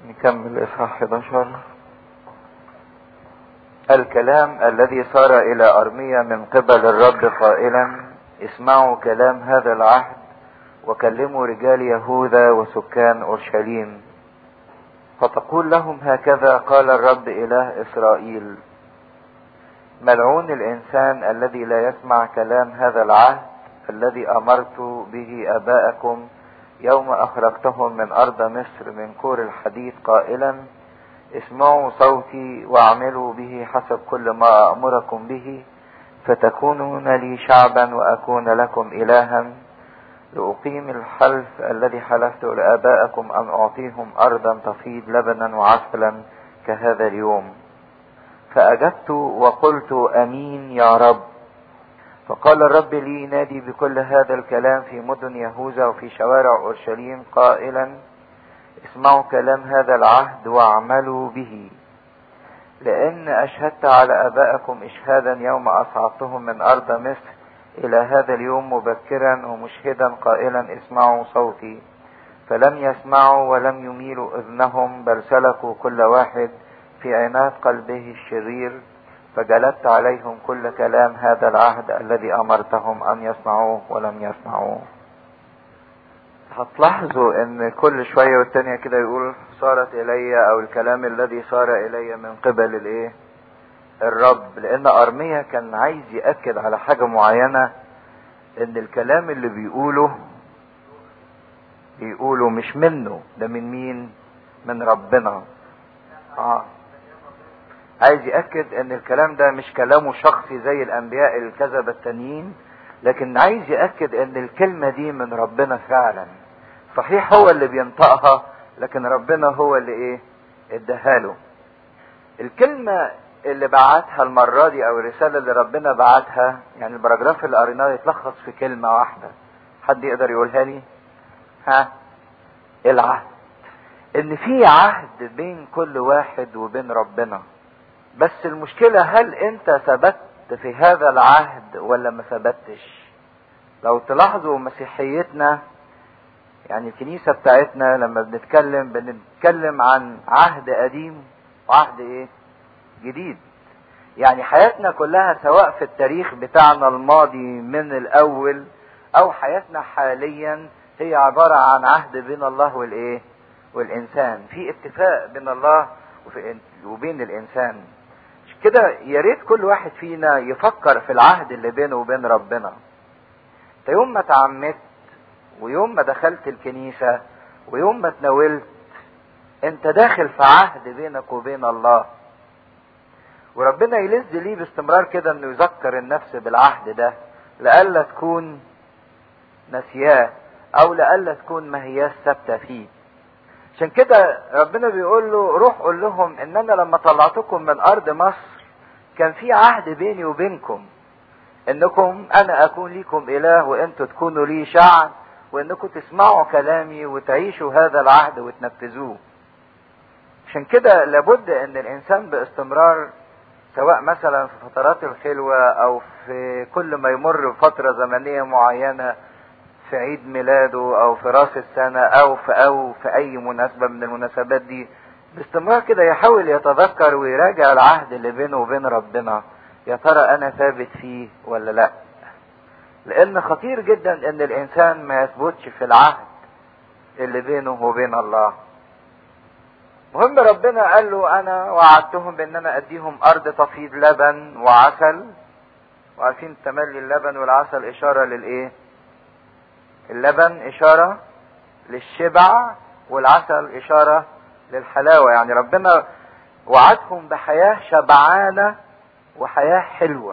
نكمل إصحاح 11 الكلام الذي صار إلى أرمية من قبل الرب قائلا اسمعوا كلام هذا العهد وكلموا رجال يهوذا وسكان أورشليم فتقول لهم هكذا قال الرب إله إسرائيل ملعون الإنسان الذي لا يسمع كلام هذا العهد الذي أمرت به آباءكم يوم أخرجتهم من أرض مصر من كور الحديد قائلا اسمعوا صوتي واعملوا به حسب كل ما أمركم به فتكونون لي شعبا وأكون لكم إلها لأقيم الحلف الذي حلفت لآبائكم أن أعطيهم أرضا تفيض لبنا وعسلا كهذا اليوم فأجبت وقلت أمين يا رب فقال الرب لي نادي بكل هذا الكلام في مدن يهوذا وفي شوارع اورشليم قائلا اسمعوا كلام هذا العهد واعملوا به لان اشهدت على ابائكم اشهادا يوم اصعدتهم من ارض مصر الى هذا اليوم مبكرا ومشهدا قائلا اسمعوا صوتي فلم يسمعوا ولم يميلوا اذنهم بل سلكوا كل واحد في عناد قلبه الشرير فجلدت عليهم كل كلام هذا العهد الذي امرتهم ان يصنعوه ولم يصنعوه هتلاحظوا ان كل شوية والتانية كده يقول صارت الي او الكلام الذي صار الي من قبل الايه الرب لان ارميا كان عايز يأكد على حاجة معينة ان الكلام اللي بيقوله بيقوله مش منه ده من مين من ربنا اه عايز يأكد ان الكلام ده مش كلامه شخصي زي الانبياء الكذبة التانيين لكن عايز يأكد ان الكلمة دي من ربنا فعلا صحيح هو اللي بينطقها لكن ربنا هو اللي ايه اداها له الكلمة اللي بعتها المرة دي او الرسالة اللي ربنا بعتها يعني البراجراف اللي قريناه يتلخص في كلمة واحدة حد يقدر يقولها لي ها العهد ان في عهد بين كل واحد وبين ربنا بس المشكلة هل انت ثبت في هذا العهد ولا ما ثبتش لو تلاحظوا مسيحيتنا يعني الكنيسة بتاعتنا لما بنتكلم بنتكلم عن عهد قديم وعهد ايه جديد يعني حياتنا كلها سواء في التاريخ بتاعنا الماضي من الاول او حياتنا حاليا هي عبارة عن عهد بين الله والايه والانسان في اتفاق بين الله وبين الانسان كده يا ريت كل واحد فينا يفكر في العهد اللي بينه وبين ربنا انت يوم ما تعمدت ويوم ما دخلت الكنيسة ويوم ما تناولت انت داخل في عهد بينك وبين الله وربنا يلز ليه باستمرار كده انه يذكر النفس بالعهد ده لألا تكون نسياه او لألا تكون ما هياش ثابته فيه عشان كده ربنا بيقول له روح قول لهم ان انا لما طلعتكم من ارض مصر كان في عهد بيني وبينكم انكم انا اكون ليكم اله وانتوا تكونوا لي شعب وانكم تسمعوا كلامي وتعيشوا هذا العهد وتنفذوه عشان كده لابد ان الانسان باستمرار سواء مثلا في فترات الخلوة او في كل ما يمر بفترة زمنية معينة في عيد ميلاده او في راس السنة او في او في اي مناسبة من المناسبات دي باستمرار كده يحاول يتذكر ويراجع العهد اللي بينه وبين ربنا يا ترى انا ثابت فيه ولا لا لان خطير جدا ان الانسان ما يثبتش في العهد اللي بينه وبين الله مهم ربنا قال له انا وعدتهم بان انا اديهم ارض تفيض لبن وعسل وعارفين تملي اللبن والعسل اشاره للايه اللبن اشاره للشبع والعسل اشاره للحلاوه يعني ربنا وعدهم بحياه شبعانه وحياه حلوه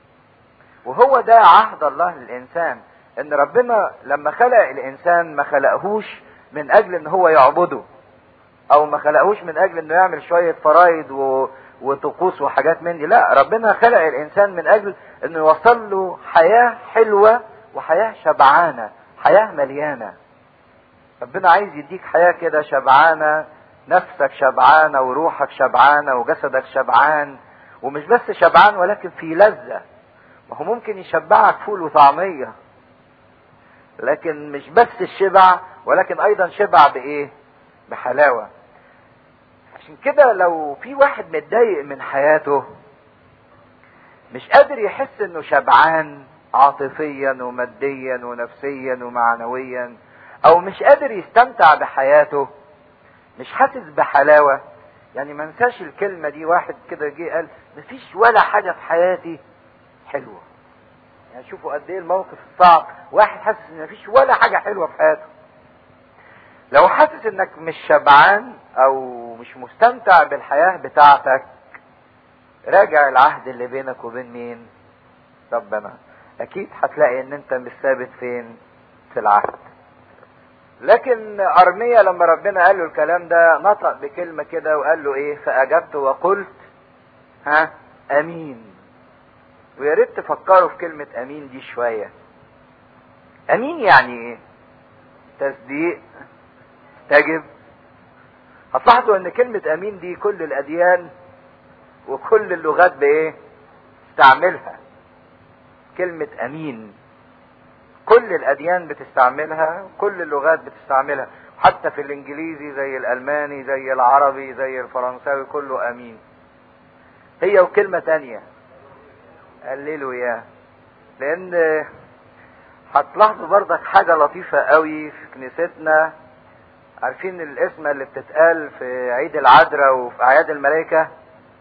وهو ده عهد الله للانسان ان ربنا لما خلق الانسان ما خلقهوش من اجل ان هو يعبده او ما خلقهوش من اجل انه يعمل شويه فرايد و... وطقوس وحاجات من دي لا ربنا خلق الانسان من اجل انه يوصل له حياه حلوه وحياه شبعانه حياه مليانه ربنا عايز يديك حياه كده شبعانه نفسك شبعانه وروحك شبعانه وجسدك شبعان ومش بس شبعان ولكن في لذه ما هو ممكن يشبعك فول وطعميه لكن مش بس الشبع ولكن ايضا شبع بايه بحلاوه عشان كده لو في واحد متضايق من حياته مش قادر يحس انه شبعان عاطفيا وماديا ونفسيا ومعنويا او مش قادر يستمتع بحياته مش حاسس بحلاوه يعني ما انساش الكلمه دي واحد كده جه قال مفيش ولا حاجه في حياتي حلوه يعني شوفوا قد ايه الموقف الصعب واحد حاسس ان مفيش ولا حاجه حلوه في حياته لو حاسس انك مش شبعان او مش مستمتع بالحياه بتاعتك راجع العهد اللي بينك وبين مين ربنا اكيد هتلاقي ان انت مش ثابت فين في العهد لكن ارميا لما ربنا قال له الكلام ده نطق بكلمه كده وقال له ايه فاجبت وقلت ها امين ويا ريت تفكروا في كلمه امين دي شويه امين يعني ايه تصديق تجب هتلاحظوا ان كلمه امين دي كل الاديان وكل اللغات بايه استعملها كلمة امين كل الاديان بتستعملها كل اللغات بتستعملها حتى في الانجليزي زي الالماني زي العربي زي الفرنساوي كله امين هي وكلمة تانية قللوا ياه لان هتلاحظوا برضك حاجة لطيفة قوي في كنيستنا عارفين الاسم اللي بتتقال في عيد العذراء وفي اعياد الملائكة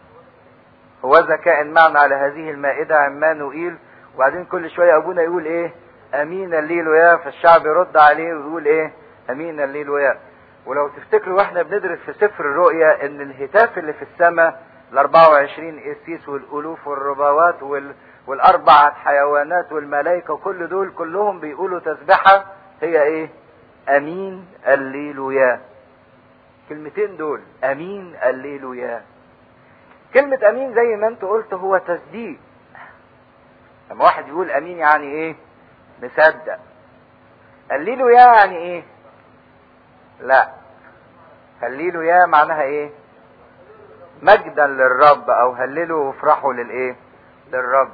هو كائن معنا على هذه المائدة عمانوئيل وبعدين كل شوية ابونا يقول ايه امين الليل ويا فالشعب يرد عليه ويقول ايه امين الليل ويا ولو تفتكروا واحنا بندرس في سفر الرؤيا ان الهتاف اللي في السماء ال 24 قسيس والالوف والربوات وال والاربعة حيوانات والملائكة وكل دول كلهم بيقولوا تسبحة هي ايه امين الليلويا كلمتين دول امين الليلويا كلمة امين زي ما انت قلت هو تصديق لما واحد يقول امين يعني ايه مصدق هللوا يا يعني ايه لا هللوا يا معناها ايه مجدا للرب او هللوا وافرحوا للايه للرب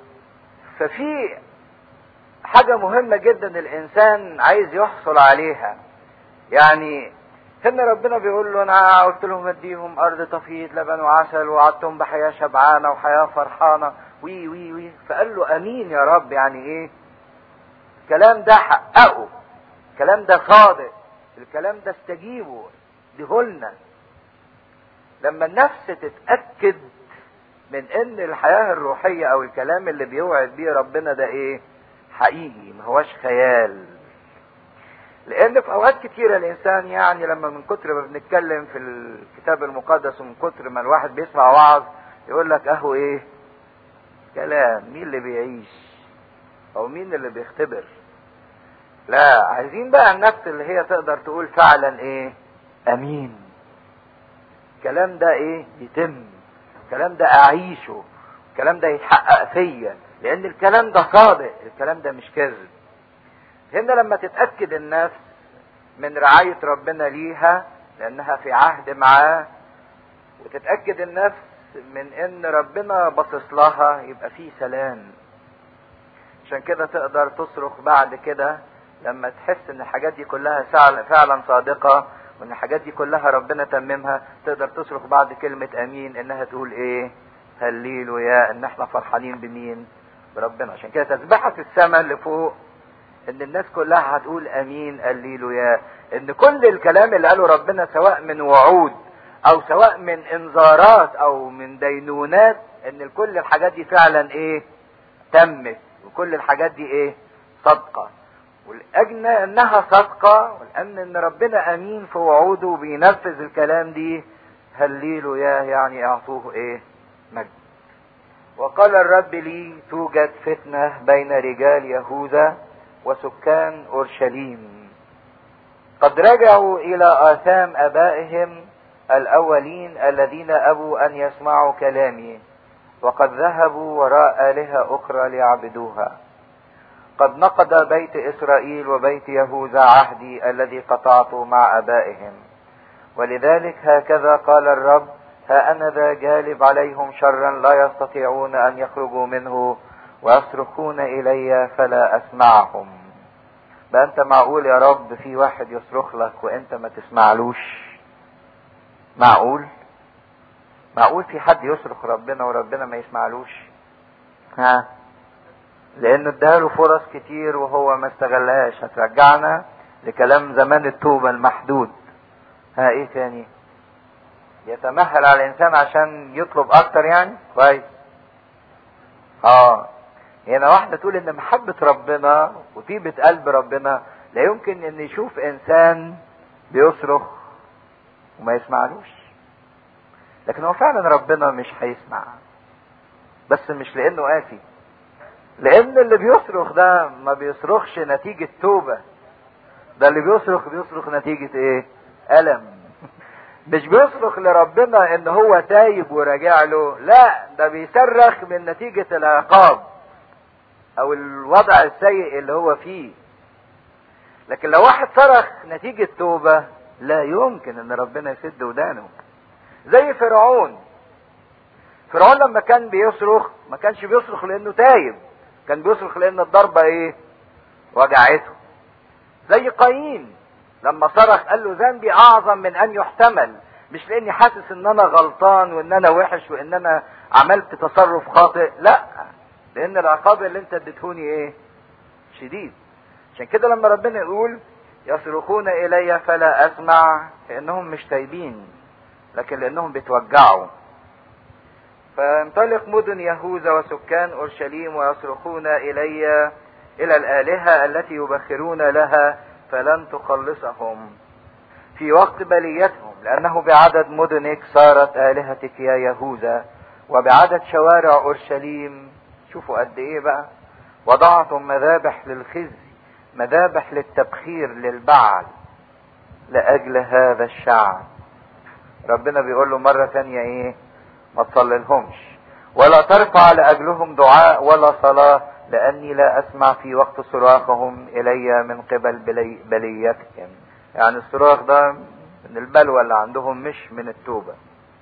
ففي حاجة مهمة جدا الانسان عايز يحصل عليها يعني هنا ربنا بيقول له انا قلت لهم اديهم ارض تفيض لبن وعسل وعدتهم بحياه شبعانه وحياه فرحانه وي وي وي فقال له امين يا رب يعني ايه الكلام ده حققه الكلام ده صادق الكلام ده استجيبه دهولنا لما النفس تتاكد من ان الحياه الروحيه او الكلام اللي بيوعد بيه ربنا ده ايه حقيقي ما هوش خيال لان في اوقات كتيره الانسان يعني لما من كتر ما بنتكلم في الكتاب المقدس ومن كتر ما الواحد بيسمع وعظ يقول لك اهو ايه كلام مين اللي بيعيش او مين اللي بيختبر لا عايزين بقى النفس اللي هي تقدر تقول فعلا ايه امين الكلام ده ايه يتم الكلام ده اعيشه الكلام ده يتحقق فيا لان الكلام ده صادق الكلام ده مش كذب هنا لما تتأكد النفس من رعاية ربنا ليها لأنها في عهد معاه وتتأكد النفس من إن ربنا باصص لها يبقى في سلام عشان كده تقدر تصرخ بعد كده لما تحس إن الحاجات دي كلها فعلا صادقة وإن الحاجات دي كلها ربنا تممها تقدر تصرخ بعد كلمة أمين إنها تقول إيه هليلو يا إن إحنا فرحانين بمين بربنا عشان كده تسبحة السماء اللي فوق ان الناس كلها هتقول امين قليلو يا ان كل الكلام اللي قاله ربنا سواء من وعود او سواء من انذارات او من دينونات ان كل الحاجات دي فعلا ايه تمت وكل الحاجات دي ايه صدقة والاجنى انها صدقة والان ان ربنا امين في وعوده وبينفذ الكلام دي هليلو يا يعني اعطوه ايه مجد وقال الرب لي توجد فتنة بين رجال يهوذا وسكان اورشليم قد رجعوا الى اثام ابائهم الاولين الذين ابوا ان يسمعوا كلامي وقد ذهبوا وراء الهه اخرى ليعبدوها قد نقض بيت اسرائيل وبيت يهوذا عهدي الذي قطعته مع ابائهم ولذلك هكذا قال الرب ها انا ذا جالب عليهم شرا لا يستطيعون ان يخرجوا منه ويصرخون الي فلا اسمعهم بقى انت معقول يا رب في واحد يصرخ لك وانت ما تسمعلوش معقول معقول في حد يصرخ ربنا وربنا ما يسمعلوش ها لانه اداله فرص كتير وهو ما استغلهاش هترجعنا لكلام زمان التوبة المحدود ها ايه تاني يتمهل على الانسان عشان يطلب اكتر يعني كويس اه هنا واحدة تقول ان محبة ربنا وطيبة قلب ربنا لا يمكن ان يشوف انسان بيصرخ وما يسمعلوش لكن هو فعلا ربنا مش هيسمع بس مش لانه قاسي لان اللي بيصرخ ده ما بيصرخش نتيجة توبة ده اللي بيصرخ بيصرخ نتيجة ايه ألم مش بيصرخ لربنا ان هو تايب وراجع له لا ده بيصرخ من نتيجة العقاب او الوضع السيء اللي هو فيه لكن لو واحد صرخ نتيجة توبة لا يمكن ان ربنا يسد ودانه زي فرعون فرعون لما كان بيصرخ ما كانش بيصرخ لانه تايب كان بيصرخ لان الضربة ايه وجعته زي قايين لما صرخ قال له ذنبي اعظم من ان يحتمل مش لاني حاسس ان انا غلطان وان انا وحش وان انا عملت تصرف خاطئ لا لان العقاب اللي انت اديتهوني ايه شديد عشان كده لما ربنا يقول يصرخون الي فلا اسمع لانهم مش تايبين لكن لانهم بيتوجعوا فانطلق مدن يهوذا وسكان اورشليم ويصرخون الي الى الالهه التي يبخرون لها فلن تخلصهم في وقت بليتهم لانه بعدد مدنك صارت الهتك يا يهوذا وبعدد شوارع اورشليم شوفوا قد ايه بقى وضعتم مذابح للخزي مذابح للتبخير للبعل لاجل هذا الشعب ربنا بيقول له مرة تانية ايه ما تصللهمش ولا ترفع لاجلهم دعاء ولا صلاة لاني لا اسمع في وقت صراخهم الي من قبل بلي بليتهم يعني الصراخ ده من البلوى اللي عندهم مش من التوبة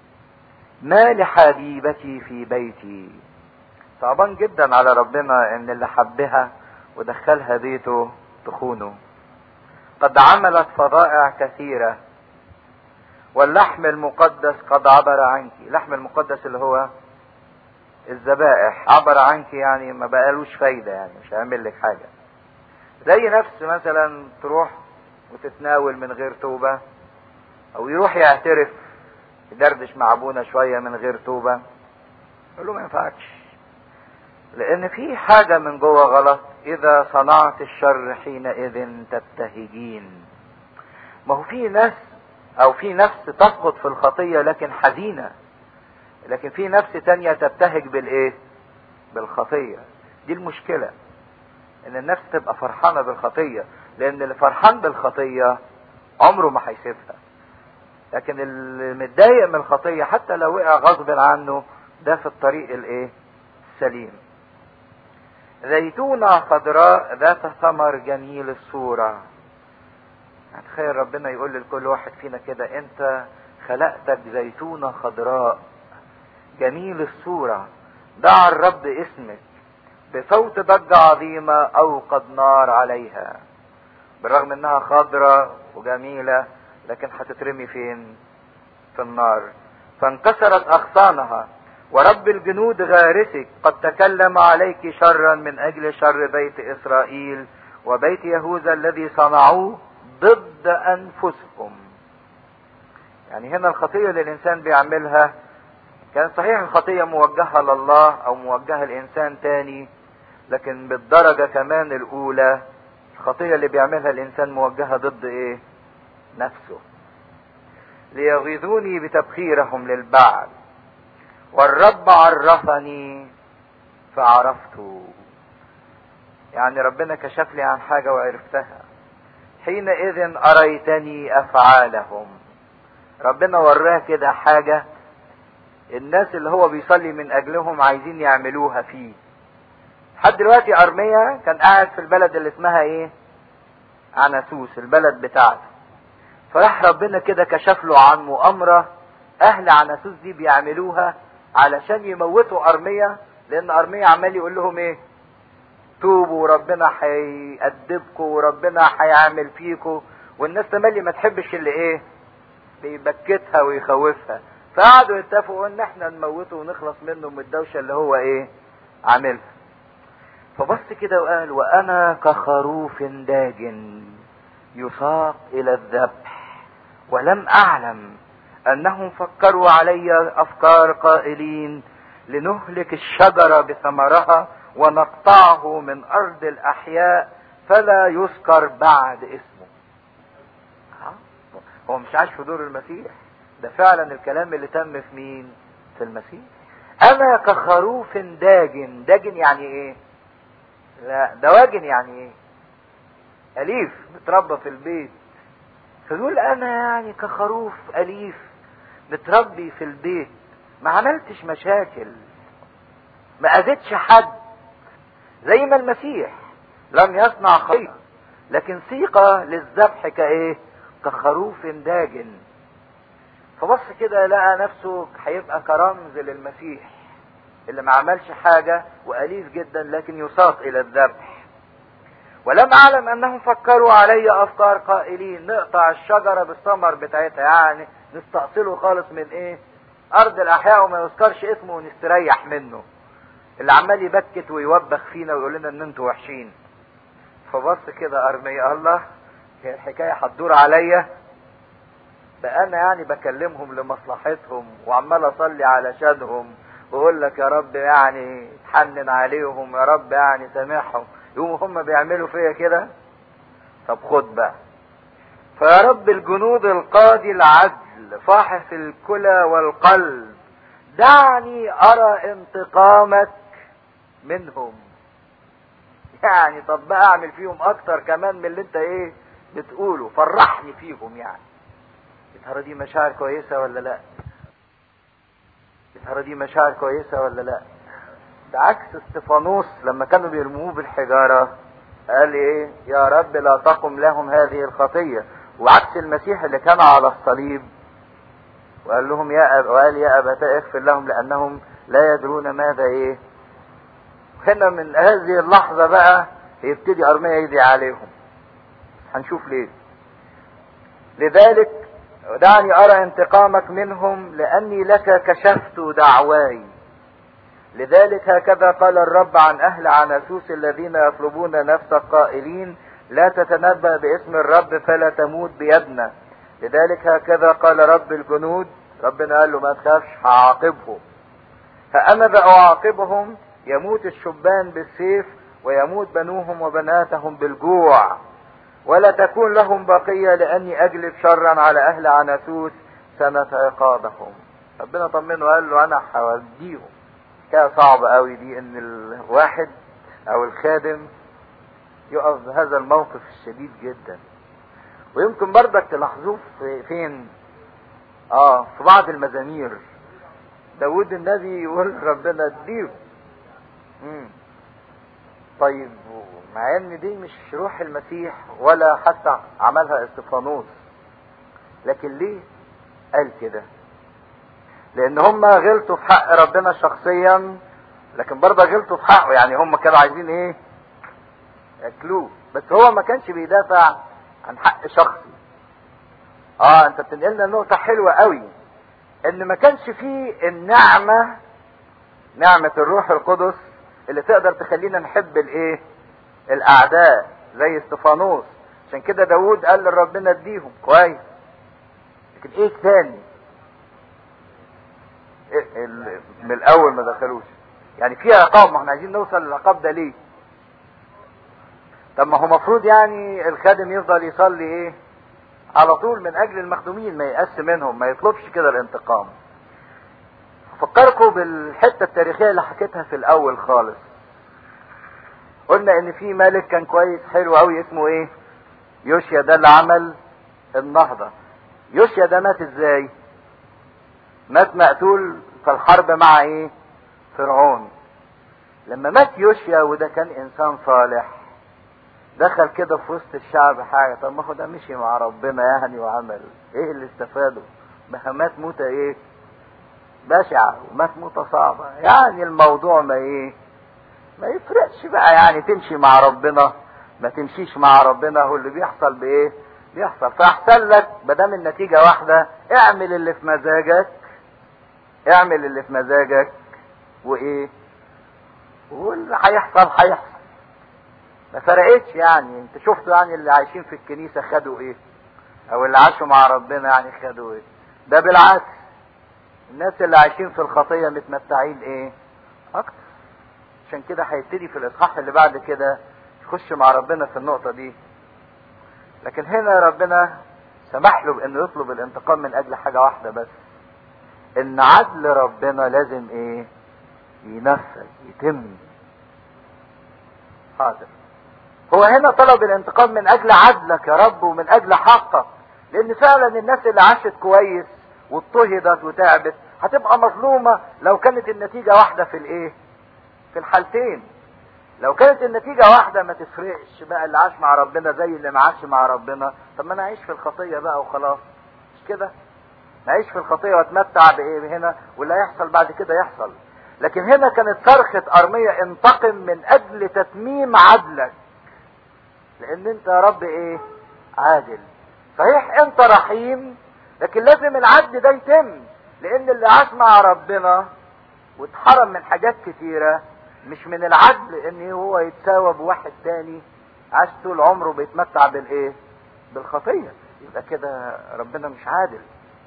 ما لحبيبتي في بيتي صعبان جدا على ربنا ان اللي حبها ودخلها بيته تخونه قد عملت فظائع كثيرة واللحم المقدس قد عبر عنك اللحم المقدس اللي هو الذبائح عبر عنك يعني ما بقالوش فايدة يعني مش هيعمل لك حاجة زي نفس مثلا تروح وتتناول من غير توبة او يروح يعترف يدردش مع ابونا شوية من غير توبة يقول له ما ينفعكش لان في حاجة من جوه غلط اذا صنعت الشر حينئذ تبتهجين ما هو في ناس او في نفس تسقط في الخطية لكن حزينة لكن في نفس تانية تبتهج بالايه بالخطية دي المشكلة ان النفس تبقى فرحانة بالخطية لان اللي فرحان بالخطية عمره ما هيسيبها لكن اللي متضايق من الخطية حتى لو وقع غصب عنه ده في الطريق الايه السليم زيتونة خضراء ذات ثمر جميل الصورة تخيل ربنا يقول لكل واحد فينا كده انت خلقتك زيتونة خضراء جميل الصورة دعا الرب اسمك بصوت ضجة عظيمة اوقد نار عليها بالرغم انها خضراء وجميلة لكن هتترمي فين في النار فانكسرت اغصانها ورب الجنود غارسك قد تكلم عليك شرا من اجل شر بيت اسرائيل وبيت يهوذا الذي صنعوه ضد انفسهم يعني هنا الخطية اللي الانسان بيعملها كان صحيح الخطية موجهة لله او موجهة لانسان تاني لكن بالدرجة كمان الاولى الخطية اللي بيعملها الانسان موجهة ضد ايه نفسه ليغيظوني بتبخيرهم للبعل والرب عرفني فعرفته يعني ربنا كشف لي عن حاجة وعرفتها حينئذ أريتني أفعالهم ربنا وراه كده حاجة الناس اللي هو بيصلي من أجلهم عايزين يعملوها فيه لحد دلوقتي أرميا كان قاعد في البلد اللي اسمها إيه؟ عناسوس البلد بتاعته فراح ربنا كده كشف له عن مؤامرة أهل عناسوس دي بيعملوها علشان يموتوا أرميا لأن أرميا عمال يقول لهم إيه؟ توبوا وربنا هيأدبكم وربنا هيعمل فيكم والناس تملي ما تحبش اللي ايه بيبكتها ويخوفها فقعدوا يتفقوا ان احنا نموته ونخلص منه من الدوشة اللي هو ايه عاملها فبص كده وقال وانا كخروف داج يساق الى الذبح ولم اعلم انهم فكروا علي افكار قائلين لنهلك الشجرة بثمرها ونقطعه من ارض الاحياء فلا يذكر بعد اسمه هو مش عايش في دور المسيح ده فعلا الكلام اللي تم في مين في المسيح انا كخروف داجن داجن يعني ايه لا دواجن يعني ايه اليف متربى في البيت فيقول انا يعني كخروف اليف متربي في البيت ما عملتش مشاكل ما اذيتش حد زي ما المسيح لم يصنع خير لكن سيقة للذبح كايه كخروف داجن فبص كده لقى نفسه هيبقى كرمز للمسيح اللي ما عملش حاجة وأليف جدا لكن يساق إلى الذبح ولم أعلم أنهم فكروا علي أفكار قائلين نقطع الشجرة بالثمر بتاعتها يعني نستأصله خالص من إيه؟ أرض الأحياء وما يذكرش اسمه ونستريح منه اللي عمال يبكت ويوبخ فينا ويقول لنا إن أنتوا وحشين فبص كده أرمية الله هي الحكاية هتدور عليا ده انا يعني بكلمهم لمصلحتهم وعمال اصلي علشانهم واقول لك يا رب يعني تحنن عليهم يا رب يعني سامحهم يقوموا هم بيعملوا فيا كده طب خد بقى فيا رب الجنود القاضي العدل فاحص الكلى والقلب دعني ارى انتقامك منهم يعني طب بقى اعمل فيهم اكتر كمان من اللي انت ايه بتقوله فرحني فيهم يعني يا ترى دي مشاعر كويسه ولا لا يا ترى دي مشاعر كويسه ولا لا ده عكس استفانوس لما كانوا بيرموه بالحجاره قال ايه يا رب لا تقم لهم هذه الخطيه وعكس المسيح اللي كان على الصليب وقال لهم يا أب وقال يا ابتاء اغفر لهم لانهم لا يدرون ماذا ايه هنا من هذه اللحظه بقى يبتدي ارميا يدعي عليهم هنشوف ليه لذلك دعني ارى انتقامك منهم لاني لك كشفت دعواي لذلك هكذا قال الرب عن اهل عناسوس الذين يطلبون نفسك قائلين لا تتنبأ باسم الرب فلا تموت بيدنا لذلك هكذا قال رب الجنود ربنا قال له ما تخافش هعاقبهم فأنا بأعاقبهم يموت الشبان بالسيف ويموت بنوهم وبناتهم بالجوع ولا تكون لهم بقية لأني أجلب شرا على أهل عناسوس سنة عقابهم ربنا طمنه وقال له أنا هوديهم كده صعبة قوي دي إن الواحد أو الخادم يقف هذا الموقف الشديد جدا ويمكن برضك تلاحظوه في فين اه في بعض المزامير داود النبي يقول ربنا اديهم طيب مع ان دي مش روح المسيح ولا حتى عملها استفانوس لكن ليه قال كده لان هم غلطوا في حق ربنا شخصيا لكن برضه غلطوا في حقه يعني هم كانوا عايزين ايه ياكلوه بس هو ما كانش بيدافع عن حق شخصي اه انت بتنقلنا نقطة حلوة قوي ان ما كانش فيه النعمة نعمة الروح القدس اللي تقدر تخلينا نحب الايه الاعداء زي استفانوس عشان كده داود قال لربنا اديهم كويس لكن ايه تاني إيه من الاول ما دخلوش يعني في عقاب ما احنا عايزين نوصل للعقاب ده ليه طب ما هو مفروض يعني الخادم يفضل يصلي ايه على طول من اجل المخدومين ما يقس منهم ما يطلبش كده الانتقام فكركم بالحته التاريخيه اللي حكيتها في الاول خالص قلنا ان في ملك كان كويس حلو قوي اسمه ايه يوشيا ده اللي عمل النهضه يوشيا ده مات ازاي مات مقتول في الحرب مع ايه فرعون لما مات يوشيا وده كان انسان صالح دخل كده في وسط الشعب حاجه طب ما هو ده مشي مع ربنا يعني وعمل ايه اللي استفاده ما مات موتة ايه بشعة ومات موتة صعبة يعني الموضوع ما ايه ما يفرقش بقى يعني تمشي مع ربنا ما تمشيش مع ربنا هو اللي بيحصل بايه بيحصل فاحسن لك بدام النتيجة واحدة اعمل اللي في مزاجك اعمل اللي في مزاجك وايه واللي هيحصل هيحصل ما فرقتش يعني انت شفتوا يعني اللي عايشين في الكنيسة خدوا ايه او اللي عاشوا مع ربنا يعني خدوا ايه ده بالعكس الناس اللي عايشين في الخطية متمتعين ايه اكتر عشان كده هيبتدي في الاصحاح اللي بعد كده يخش مع ربنا في النقطة دي لكن هنا ربنا سمح له بانه يطلب الانتقام من اجل حاجة واحدة بس ان عدل ربنا لازم ايه ينفذ يتم حاضر هو هنا طلب الانتقام من اجل عدلك يا رب ومن اجل حقك لان فعلا الناس اللي عاشت كويس واضطهدت وتعبت هتبقى مظلومة لو كانت النتيجة واحدة في الايه في الحالتين لو كانت النتيجة واحدة ما تفرقش بقى اللي عاش مع ربنا زي اللي ما عاش مع ربنا طب ما انا اعيش في الخطية بقى وخلاص مش كده نعيش في الخطية واتمتع بايه هنا واللي هيحصل بعد كده يحصل لكن هنا كانت صرخة ارمية انتقم من اجل تتميم عدلك لان انت يا رب ايه عادل صحيح انت رحيم لكن لازم العدل ده يتم لان اللي عاش مع ربنا واتحرم من حاجات كتيرة مش من العدل ان هو يتساوى بواحد تاني عاش طول عمره بيتمتع بالايه بالخطية يبقى كده ربنا مش عادل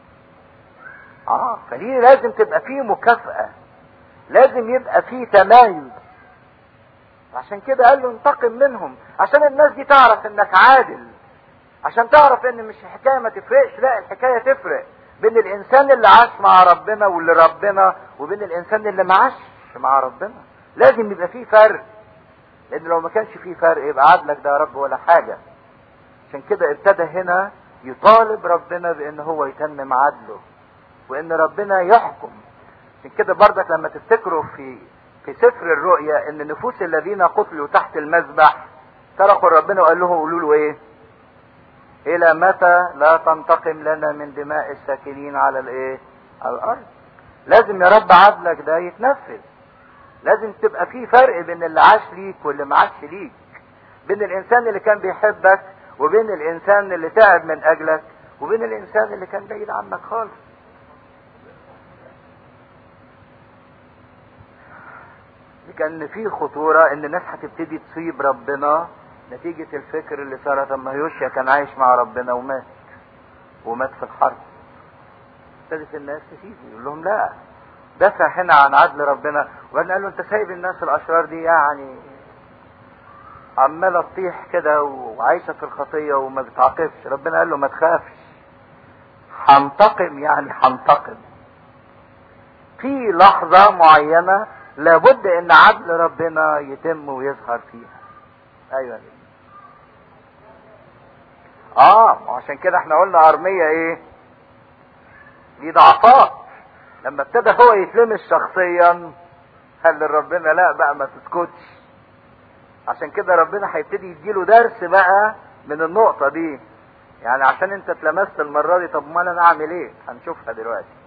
اه فليه لازم تبقى فيه مكافأة لازم يبقى فيه تمايز عشان كده قال له انتقم منهم عشان الناس دي تعرف انك عادل عشان تعرف ان مش الحكايه ما تفرقش لا الحكايه تفرق بين الانسان اللي عاش مع ربنا واللي ربنا وبين الانسان اللي ما عاش مع ربنا لازم يبقى فيه فرق لان لو ما كانش فيه فرق يبقى عدلك ده يا رب ولا حاجه عشان كده ابتدى هنا يطالب ربنا بان هو يتمم عدله وان ربنا يحكم عشان كده برضك لما تفتكروا في في سفر الرؤيا ان نفوس الذين قتلوا تحت المذبح صرخوا ربنا وقال لهم قولوا له ايه الى متى لا تنتقم لنا من دماء الساكنين على الايه على الارض لازم يا رب عدلك ده يتنفذ لازم تبقى في فرق بين اللي عاش ليك واللي ما عاش ليك بين الانسان اللي كان بيحبك وبين الانسان اللي تعب من اجلك وبين الانسان اللي كان بعيد عنك خالص كان في خطورة ان الناس هتبتدي تصيب ربنا نتيجة الفكر اللي صار طب ما يوشيا كان عايش مع ربنا ومات ومات في الحرب ابتدت الناس تسيبه يقول لهم لا دافع هنا عن عدل ربنا وبعدين قال له انت سايب الناس الاشرار دي يعني عمالة تطيح كده وعايشة في الخطية وما بتعاقبش ربنا قال له ما تخافش هنتقم يعني هنتقم في لحظة معينة لابد ان عدل ربنا يتم ويظهر فيها ايوه اه وعشان كده احنا قلنا ارمية ايه دي ضعفات لما ابتدى هو يتلمس شخصيا قال لربنا لا بقى ما تسكتش عشان كده ربنا هيبتدي يديله درس بقى من النقطة دي يعني عشان انت اتلمست المرة دي طب ما انا اعمل ايه هنشوفها دلوقتي